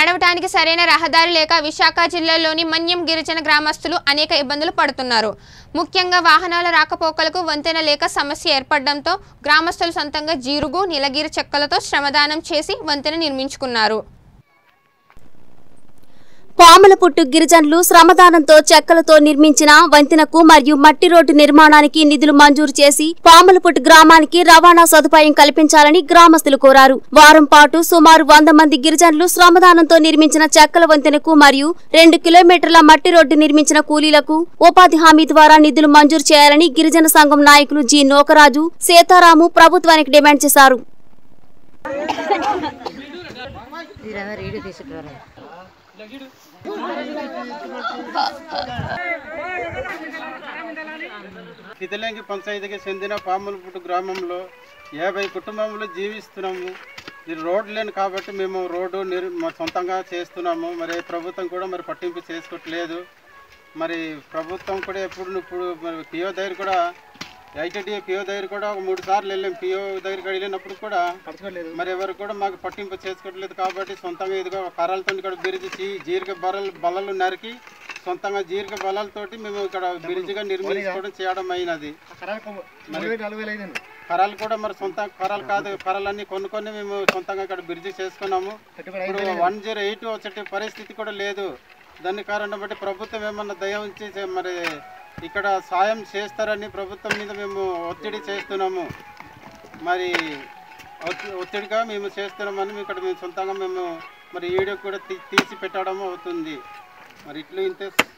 నడవటానికి సరైన రహదారి లేక విశాఖ జిల్లాలోని మన్యం గిరిజన గ్రామస్తులు అనేక ఇబ్బందులు పడుతున్నారు ముఖ్యంగా వాహనాల రాకపోకలకు వంతెన లేక సమస్య ఏర్పడడంతో గ్రామస్తులు సొంతంగా జీరుగు నీలగిరి చెక్కలతో శ్రమదానం చేసి వంతెన నిర్మించుకున్నారు పాములపుట్టు గిరిజనులు శ్రమదానంతో చెక్కలతో నిర్మించిన వంతెనకు మరియు మట్టి రోడ్డు నిర్మాణానికి నిధులు మంజూరు చేసి పాములపుట్టు గ్రామానికి రవాణా సదుపాయం కల్పించాలని గ్రామస్తులు కోరారు వారం పాటు సుమారు వంద మంది గిరిజనులు శ్రమదానంతో నిర్మించిన చెక్కల వంతెనకు మరియు రెండు కిలోమీటర్ల మట్టి రోడ్డు నిర్మించిన కూలీలకు ఉపాధి హామీ ద్వారా నిధులు మంజూరు చేయాలని గిరిజన సంఘం నాయకులు జి నోకరాజు సీతారాము ప్రభుత్వానికి డిమాండ్ చేశారు రీడు తీసుకురా కితలేంగి పంచాయతీకి చెందిన పాములపుట్టు గ్రామంలో యాభై కుటుంబంలో జీవిస్తున్నాము ఇది రోడ్డు లేని కాబట్టి మేము రోడ్డు నిర్ మా సొంతంగా చేస్తున్నాము మరి ప్రభుత్వం కూడా మరి పట్టింపు చేసుకోవట్లేదు మరి ప్రభుత్వం కూడా ఎప్పుడు ఇప్పుడు మరి పిఓ దగ్గర కూడా ఐటీడీ పిఓ దగ్గర కూడా ఒక మూడు సార్లు వెళ్ళాం పిఓ దగ్గరికి వెళ్ళినప్పుడు కూడా మరి ఎవరు కూడా మాకు పట్టింపు చేసుకోవట్లేదు కాబట్టి సొంతంగా ఇదిగో కర్రలతో ఇక్కడ బిరిచి జీరిక బర్రలు బల్లలు నరికి సొంతంగా జీరిక బలాలతోటి మేము ఇక్కడ బిరిజిగా నిర్మించుకోవడం చేయడం అయినది కర్రలు కూడా మరి సొంత కర్రలు కాదు కర్రలన్నీ కొనుక్కొని మేము సొంతంగా ఇక్కడ బ్రిడ్జి చేసుకున్నాము ఇప్పుడు వన్ జీరో ఎయిట్ వచ్చే పరిస్థితి కూడా లేదు దాని కారణం బట్టి ప్రభుత్వం ఏమన్నా దయ ఉంచి చే- మరి ఇక్కడ సాయం చేస్తారని ప్రభుత్వం మీద మేము ఒత్తిడి చేస్తున్నాము మరి ఒత్తి- ఒత్తిడిగా మేము చేస్తున్నామని ఇక్కడ మేము సొంతంగా మేము మరి వీడియో కూడా తీ- తీసి పెట్టడం అవుతుంది మరి ఇట్లు ఇంతే